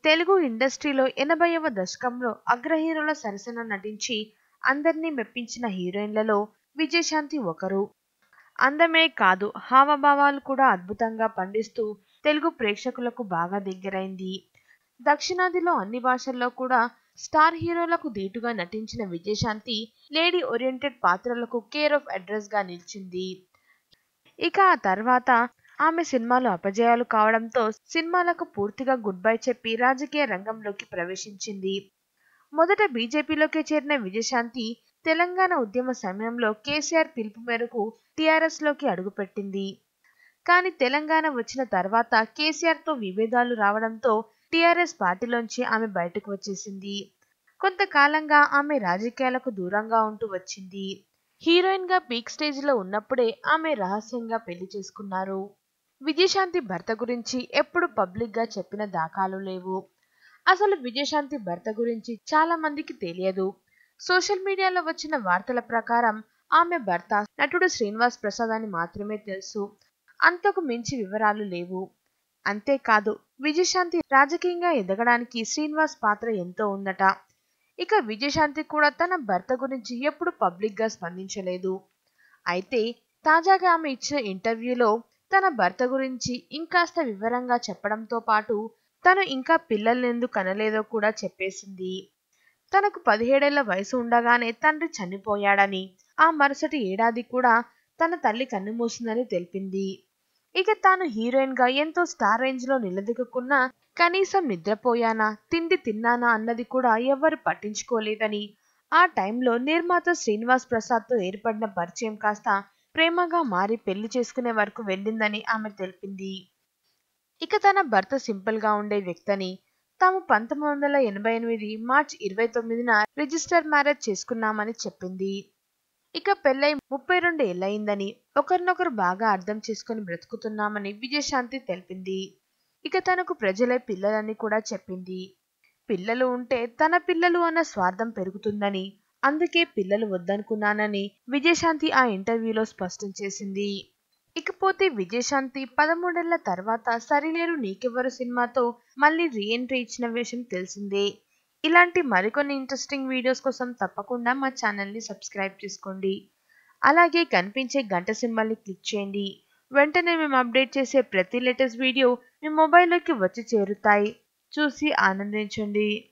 తెలుగు ఇండస్ట్రీలో ఎనభైవ దశకంలో అగ్రహీరోల సరసన నటించి అందరినీ మెప్పించిన హీరోయిన్లలో విజయశాంతి ఒకరు అందమే కాదు హావభావాలు కూడా అద్భుతంగా పండిస్తూ తెలుగు ప్రేక్షకులకు బాగా దగ్గరైంది దక్షిణాదిలో అన్ని భాషల్లో కూడా స్టార్ హీరోలకు ధీటుగా నటించిన విజయశాంతి లేడీ ఓరియంటెడ్ పాత్రలకు కేర్ ఆఫ్ అడ్రస్ గా నిలిచింది ఇక ఆ తర్వాత ఆమె సినిమాలు అపజయాలు కావడంతో సినిమాలకు పూర్తిగా గుడ్ బై చెప్పి రాజకీయ రంగంలోకి ప్రవేశించింది మొదట బీజేపీలోకి చేరిన విజయశాంతి తెలంగాణ ఉద్యమ సమయంలో కేసీఆర్ పిలుపు మేరకు టీఆర్ఎస్ లోకి అడుగుపెట్టింది కానీ తెలంగాణ వచ్చిన తర్వాత కేసీఆర్ తో విభేదాలు రావడంతో టీఆర్ఎస్ పార్టీలోంచి ఆమె బయటకు వచ్చేసింది కొంతకాలంగా ఆమె రాజకీయాలకు దూరంగా ఉంటూ వచ్చింది హీరోయిన్ గా పీక్ స్టేజ్ లో ఉన్నప్పుడే ఆమె రహస్యంగా పెళ్లి చేసుకున్నారు విజయశాంతి భర్త గురించి ఎప్పుడు పబ్లిక్ గా చెప్పిన దాఖలు లేవు అసలు విజయశాంతి భర్త గురించి చాలా మందికి తెలియదు సోషల్ మీడియాలో వచ్చిన వార్తల ప్రకారం ఆమె భర్త నటుడు శ్రీనివాస్ ప్రసాద్ అని మాత్రమే తెలుసు అంతకు మించి వివరాలు లేవు అంతేకాదు విజయశాంతి రాజకీయంగా ఎదగడానికి శ్రీనివాస్ పాత్ర ఎంతో ఉందట ఇక విజయశాంతి కూడా తన భర్త గురించి ఎప్పుడు పబ్లిక్ గా స్పందించలేదు అయితే తాజాగా ఆమె ఇచ్చిన ఇంటర్వ్యూలో తన భర్త గురించి ఇంకాస్త వివరంగా చెప్పడంతో పాటు తను ఇంకా పిల్లల్ని ఎందుకు కనలేదో కూడా చెప్పేసింది తనకు పదిహేడేళ్ల వయసు ఉండగానే తండ్రి చనిపోయాడని ఆ మరుసటి ఏడాది కూడా తన తల్లి కన్నుమూసిందని తెలిపింది ఇక తాను హీరోయిన్ గా ఎంతో స్టార్ రేంజ్ లో నిలదొక్కున్నా కనీసం నిద్రపోయానా తిండి తిన్నానా అన్నది కూడా ఎవరు పట్టించుకోలేదని ఆ టైంలో నిర్మాత శ్రీనివాస్ ప్రసాద్ తో ఏర్పడిన పరిచయం కాస్త ప్రేమగా మారి పెళ్లి చేసుకునే వరకు వెళ్ళిందని ఆమె తెలిపింది ఇక తన భర్త సింపుల్ గా ఉండే వ్యక్తని తాము పంతొమ్మిది వందల ఎనభై ఎనిమిది మార్చ్ ఇరవై తొమ్మిదిన రిజిస్టర్ మ్యారేజ్ చేసుకున్నామని చెప్పింది ఇక పెళ్ళై ముప్పై రెండు ఏళ్ళయిందని ఒకరినొకరు బాగా అర్థం చేసుకుని బ్రతుకుతున్నామని విజయశాంతి తెలిపింది ఇక తనకు ప్రజలే పిల్లలని కూడా చెప్పింది పిల్లలు ఉంటే తన పిల్లలు అన్న స్వార్థం పెరుగుతుందని అందుకే పిల్లలు వద్దనుకున్నానని విజయశాంతి ఆ ఇంటర్వ్యూలో స్పష్టం చేసింది ఇకపోతే విజయశాంతి పదమూడేళ్ల తర్వాత సరిలేరు నీకెవ్వరు సినిమాతో మళ్ళీ రీఎంట్రీ ఇచ్చిన విషయం తెలిసిందే ఇలాంటి మరికొన్ని ఇంట్రెస్టింగ్ వీడియోస్ కోసం తప్పకుండా మా ఛానల్ని సబ్స్క్రైబ్ చేసుకోండి అలాగే కనిపించే గంట సింబల్ని క్లిక్ చేయండి వెంటనే మేము అప్డేట్ చేసే ప్రతి లేటెస్ట్ వీడియో మీ మొబైల్లోకి వచ్చి చేరుతాయి చూసి ఆనందించండి